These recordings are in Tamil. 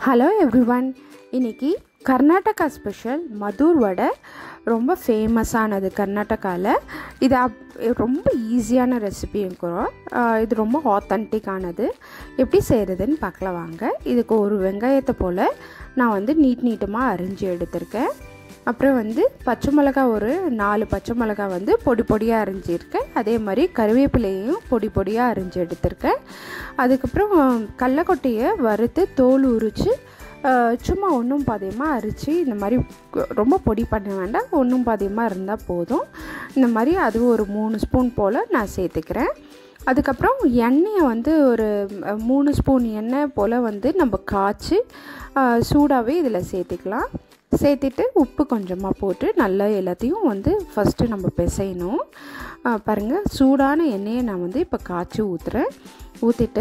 ஹலோ எவ்ரிவன் இன்னைக்கு கர்நாடகா ஸ்பெஷல் மதுர் வடை ரொம்ப ஃபேமஸானது கர்நாடகாவில் இது அப் ரொம்ப ஈஸியான ரெசிபியும் கூட ஆஹ் இது ரொம்ப ஆத்தன்டிக்கானது எப்படி செய்கிறதுன்னு பார்க்கலாம் வாங்க இதுக்கு ஒரு வெங்காயத்தை போல் நான் வந்து நீட் நீட்டமாக அரிஞ்சு எடுத்திருக்கேன் அப்புறம் வந்து பச்சை மிளகா ஒரு நாலு பச்சை மிளகா வந்து பொடி பொடியாக அரிஞ்சிருக்கேன் அதே மாதிரி கருவேப்பிலையும் பொடி பொடியாக அரிஞ்சு எடுத்திருக்கேன் அதுக்கப்புறம் கடலக்கொட்டையை வறுத்து தோல் உரித்து சும்மா ஒன்றும் பாதியமாக அரித்து இந்த மாதிரி கு- ரொம்ப பொடி பண்ண வேண்டாம் ஒன்றும் பாதியமாக இருந்தால் போதும் இந்த மாதிரி அது ஒரு மூணு ஸ்பூன் போல் நான் சேர்த்துக்கிறேன் அதுக்கப்புறம் எண்ணெயை வந்து ஒரு அஹ், மூணு ஸ்பூன் எண்ணெய் போல் வந்து நம்ம காய்ச்சி சூடாகவே இதில் சேர்த்துக்கலாம் சேர்த்துட்டு உப்பு கொஞ்சமாக போட்டு நல்லா எல்லாத்தையும் வந்து ஃபஸ்ட்டு நம்ம பிசையணும் பாருங்கள் சூடான எண்ணெயை நான் வந்து இப்போ காய்ச்சி ஊற்றுறேன் ஊற்றிட்டு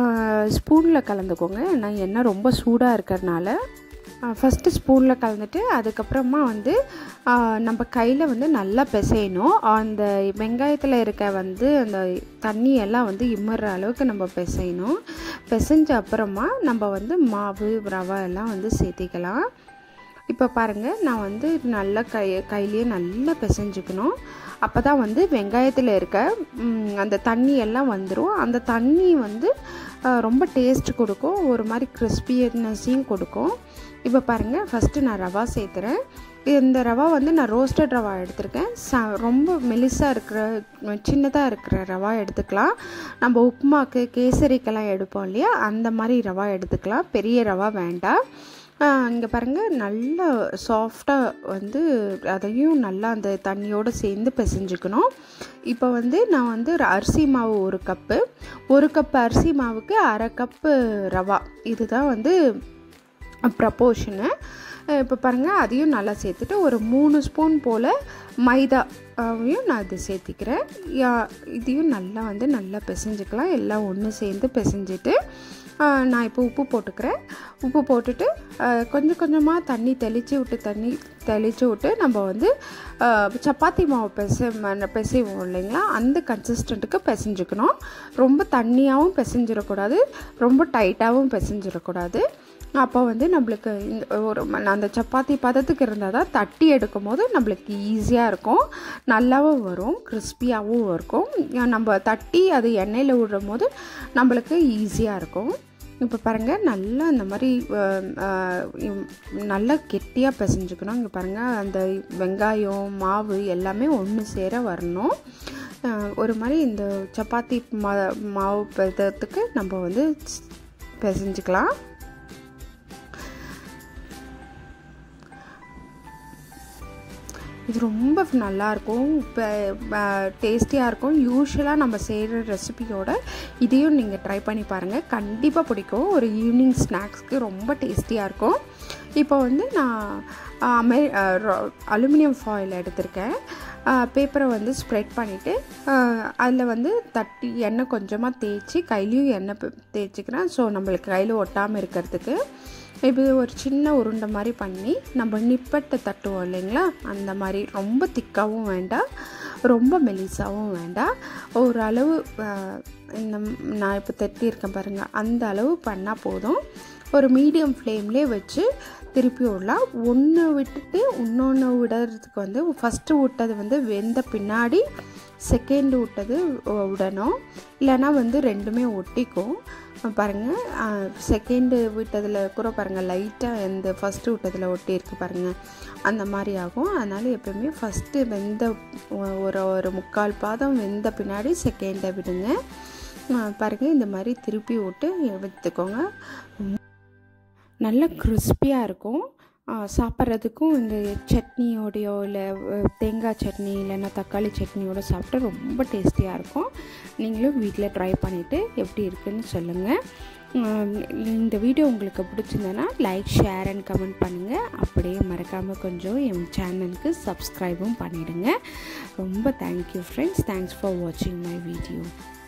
ஸ்பூனில் கலந்துக்கோங்க ஏன்னா எண்ணெய் ரொம்ப சூடாக இருக்கிறதுனால ஃபஸ்ட்டு ஸ்பூனில் கலந்துட்டு அதுக்கப்புறமா வந்து ஆ, நம்ம கையில் வந்து நல்லா பிசையணும் அந்த வெங்காயத்தில் இருக்க வந்து அந்த தண்ணி எல்லாம் வந்து இம்மற அளவுக்கு நம்ம பிசையணும் பிசைஞ்ச அப்புறமா நம்ம வந்து மாவு ரவை எல்லாம் வந்து சேர்த்திக்கலாம் இப்போ பாருங்கள் நான் வந்து நல்லா கை கையிலேயே நல்லா பிசைஞ்சுக்கணும் அப்போ தான் வந்து வெங்காயத்தில் இருக்க ம், அந்த தண்ணி எல்லாம் வந்துடும் அந்த தண்ணி வந்து ஆ, ரொம்ப டேஸ்ட் கொடுக்கும் ஒரு மாதிரி கிறிஸ்பினஸையும் கொடுக்கும் இப்போ பாருங்கள் ஃபஸ்ட்டு நான் ரவா சேர்த்துறேன் இந்த ரவா வந்து நான் ரோஸ்டட் ரவா எடுத்திருக்கேன் ச ரொம்ப மெலிசாக இருக்கிற சின்னதாக இருக்கிற ரவா எடுத்துக்கலாம் நம்ம உப்புமாக்கு கேசரிக்கெல்லாம் எடுப்போம் இல்லையா அந்த மாதிரி ரவா எடுத்துக்கலாம் பெரிய ரவா வேண்டாம் இங்கே பாருங்கள் நல்லா சாஃப்டாக வந்து அதையும் நல்லா அந்த தண்ணியோடு சேர்ந்து பிசைஞ்சுக்கணும் இப்போ வந்து நான் வந்து ஒரு அரிசி மாவு ஒரு கப்பு ஒரு கப்பு அரிசி மாவுக்கு அரை கப்பு ரவா இதுதான் வந்து ப்ரப்போர்ஷனு இப்போ பாருங்கள் அதையும் நல்லா சேர்த்துட்டு ஒரு மூணு ஸ்பூன் போல் மைதாவையும் நான் இது சேர்த்திக்கிறேன் யா- இதையும் நல்லா வந்து நல்லா பிசைஞ்சுக்கலாம் எல்லாம் ஒன்று சேர்ந்து பிசைஞ்சிட்டு ஆ, நான் இப்போ உப்பு போட்டுக்கிறேன் உப்பு போட்டுட்டு ஆ, கொஞ்சம் கொஞ்சமாக தண்ணி தெளித்து விட்டு தண்ணி தெளித்து விட்டு நம்ம வந்து ஆ, சப்பாத்தி மாவு பிசை ம- பிசைவோம் இல்லைங்களா அந்த கன்சிஸ்டண்ட்டுக்கு பிசைஞ்சுக்கணும் ரொம்ப தண்ணியாகவும் பிசைஞ்சிடக்கூடாது ரொம்ப டைட்டாகவும் பிசைஞ்சிடக்கூடாது அப்போ வந்து நம்மளுக்கு இந்த ஒரு ம- அந்த சப்பாத்தி பதத்துக்கு இருந்தால் தான் தட்டி எடுக்கும் போது நம்மளுக்கு ஈஸியாக இருக்கும் நல்லாவும் வரும் கிறிஸ்பியாகவும் இருக்கும் ஏன் நம்ம தட்டி அது எண்ணெயில் விடுற போது நம்மளுக்கு ஈஸியாக இருக்கும் இப்போ பாருங்கள் நல்லா இந்த மாதிரி அஹ், அஹ், இம்- நல்லா கெட்டியாக பிசைஞ்சுக்கணும் இங்கே பாருங்கள் அந்த வெங்காயம் மாவு எல்லாமே ஒன்று சேர வரணும் அஹ், ஒரு மாதிரி இந்த சப்பாத்தி மா மாவு பதத்துக்கு நம்ம வந்து பிசைஞ்சுக்கலாம் இது ரொம்ப நல்லாயிருக்கும் இப்போ டேஸ்டியாக இருக்கும் யூஸ்வலாக நம்ம செய்கிற ரெசிபியோட இதையும் நீங்கள் ட்ரை பண்ணி பாருங்கள் கண்டிப்பாக பிடிக்கும் ஒரு ஈவினிங் ஸ்நாக்ஸ்க்கு ரொம்ப டேஸ்டியாக இருக்கும் இப்போ வந்து நான் அமெ அலுமினியம் ஃபாயில் எடுத்திருக்கேன் பேப்பரை வந்து ஸ்ப்ரெட் பண்ணிவிட்டு அதில் வந்து தட்டி எண்ணெய் கொஞ்சமாக தேய்ச்சி கையிலையும் எண்ணெய் பே- தேய்ச்சிக்கிறேன் ஸோ நம்மளுக்கு கையில் ஒட்டாமல் இருக்கிறதுக்கு இப்போ ஒரு சின்ன உருண்டை மாதிரி பண்ணி நம்ம நிப்பட்டை தட்டுவோம் இல்லைங்களா அந்த மாதிரி ரொம்ப திக்காகவும் வேண்டாம் ரொம்ப மெலிசாவும் வேண்டாம் ஓரளவு ஆஹ், இந்த நான் இப்போ தட்டியிருக்கேன் பாருங்கள் அந்த அளவு பண்ணால் போதும் ஒரு மீடியம் ஃப்ளேம்லேயே வச்சு திருப்பி விடலாம் ஒன்று விட்டுட்டு இன்னொன்று விடுறதுக்கு வந்து ஃபஸ்ட்டு விட்டது வந்து வெந்த பின்னாடி செகண்ட் விட்டது உ- விடணும் இல்லைன்னா வந்து ரெண்டுமே ஒட்டிக்கும் பாருங்கள் செகண்டு விட்டதில் கூட பாருங்கள் லைட்டாக இந்த ஃபஸ்ட்டு விட்டதில் ஒட்டி இருக்கு பாருங்கள் அந்த மாதிரி ஆகும் அதனால் எப்பயுமே ஃபஸ்ட்டு வெந்த ஒ- ஒரு ஒரு முக்கால் பாதம் வெந்த பின்னாடி செகண்டை விடுங்க அஹ் பாருங்கள் இந்த மாதிரி திருப்பி விட்டு எடுத்துக்கோங்க நல்ல கிறிஸ்பியாக இருக்கும் ஆ, சாப்பிட்றதுக்கும் இந்த சட்னியோடையோ இல்லை தேங்காய் சட்னி இல்லைன்னா தக்காளி சட்னியோட சாப்பிட்டா ரொம்ப டேஸ்டியாக இருக்கும் நீங்களும் வீட்டில் ட்ரை பண்ணிவிட்டு எப்படி இருக்குன்னு சொல்லுங்கள் உம், இந்த வீடியோ உங்களுக்கு பிடிச்சிருந்ததுன்னா லைக் ஷேர் அண்ட் கமெண்ட் பண்ணுங்கள் அப்படியே மறக்காமல் கொஞ்சம் என் சேனலுக்கு சப்ஸ்கிரைபும் பண்ணிவிடுங்க ரொம்ப தேங்க்யூ ஃப்ரெண்ட்ஸ் தேங்க்ஸ் ஃபார் வாட்சிங் மை வீடியோ